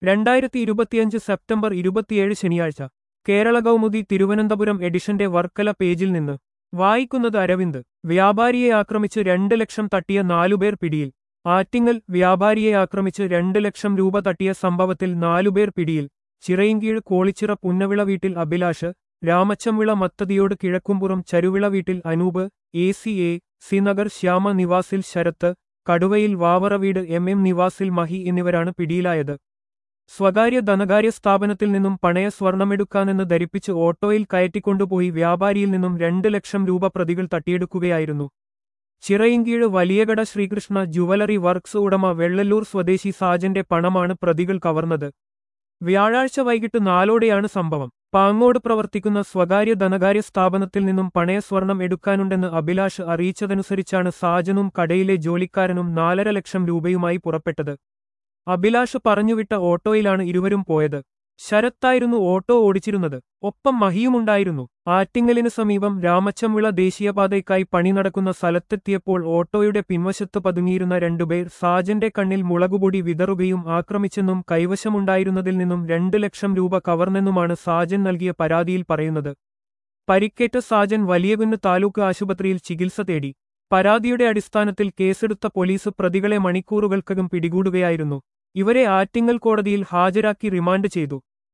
രണ്ടായിരത്തി ഇരുപത്തിയഞ്ച് സെപ്റ്റംബർ ഇരുപത്തിയേഴ് ശനിയാഴ്ച കേരള കൗമുദി തിരുവനന്തപുരം എഡിഷന്റെ വർക്കല പേജിൽ നിന്ന് വായിക്കുന്നത് അരവിന്ദ് വ്യാപാരിയെ ആക്രമിച്ച് രണ്ട് ലക്ഷം തട്ടിയ നാലുപേർ പിടിയിൽ ആറ്റിങ്ങൽ വ്യാപാരിയെ ആക്രമിച്ച് രണ്ട് ലക്ഷം രൂപ തട്ടിയ സംഭവത്തിൽ നാലുപേർ പിടിയിൽ ചിറയിൻകീഴ് കോളിച്ചിറ പുന്നവിള വീട്ടിൽ അഭിലാഷ് രാമച്ചംവിള മത്തതിയോട് കിഴക്കുംപുറം ചരുവിള വീട്ടിൽ അനൂപ് എ സി എ സിനഗർ ശ്യാമ നിവാസിൽ ശരത്ത് കടുവയിൽ വാവറ വീട് എം എം നിവാസിൽ മഹി എന്നിവരാണ് പിടിയിലായത് സ്വകാര്യ ധനകാര്യ സ്ഥാപനത്തിൽ നിന്നും പണയ സ്വർണമെടുക്കാനെന്ന് ധരിപ്പിച്ച് ഓട്ടോയിൽ കയറ്റിക്കൊണ്ടുപോയി വ്യാപാരിയിൽ നിന്നും രണ്ട് ലക്ഷം രൂപ പ്രതികൾ തട്ടിയെടുക്കുകയായിരുന്നു ചിറയിൻകീഴ് വലിയകട ശ്രീകൃഷ്ണ ജുവലറി വർക്ക്സ് ഉടമ വെള്ളല്ലൂർ സ്വദേശി സാജന്റെ പണമാണ് പ്രതികൾ കവർന്നത് വ്യാഴാഴ്ച വൈകിട്ട് നാലോടെയാണ് സംഭവം പാങ്ങോട് പ്രവർത്തിക്കുന്ന സ്വകാര്യ ധനകാര്യ സ്ഥാപനത്തിൽ നിന്നും പണയ സ്വർണം എടുക്കാനുണ്ടെന്ന് അഭിലാഷ് അറിയിച്ചതനുസരിച്ചാണ് സാജനും കടയിലെ ജോലിക്കാരനും നാലര ലക്ഷം രൂപയുമായി പുറപ്പെട്ടത് അഭിലാഷ് പറഞ്ഞുവിട്ട ഓട്ടോയിലാണ് ഇരുവരും പോയത് ശരത്തായിരുന്നു ഓട്ടോ ഓടിച്ചിരുന്നത് ഒപ്പം മഹിയുമുണ്ടായിരുന്നു ആറ്റിങ്ങലിന് സമീപം രാമച്ചംവിള ദേശീയപാതയ്ക്കായി പണി നടക്കുന്ന സ്ഥലത്തെത്തിയപ്പോൾ ഓട്ടോയുടെ പിൻവശത്ത് പതുങ്ങിയിരുന്ന രണ്ടുപേർ സാജന്റെ കണ്ണിൽ മുളകുപൊടി വിതറുകയും ആക്രമിച്ചെന്നും കൈവശമുണ്ടായിരുന്നതിൽ നിന്നും രണ്ട് ലക്ഷം രൂപ കവർന്നെന്നുമാണ് സാജൻ നൽകിയ പരാതിയിൽ പറയുന്നത് പരിക്കേറ്റ സാജൻ വലിയകുന്ന് താലൂക്ക് ആശുപത്രിയിൽ ചികിത്സ തേടി പരാതിയുടെ അടിസ്ഥാനത്തിൽ കേസെടുത്ത പോലീസ് പ്രതികളെ മണിക്കൂറുകൾക്കകം പിടികൂടുകയായിരുന്നു ഇവരെ ആറ്റിങ്ങൽ കോടതിയിൽ ഹാജരാക്കി റിമാൻഡ് ചെയ്തു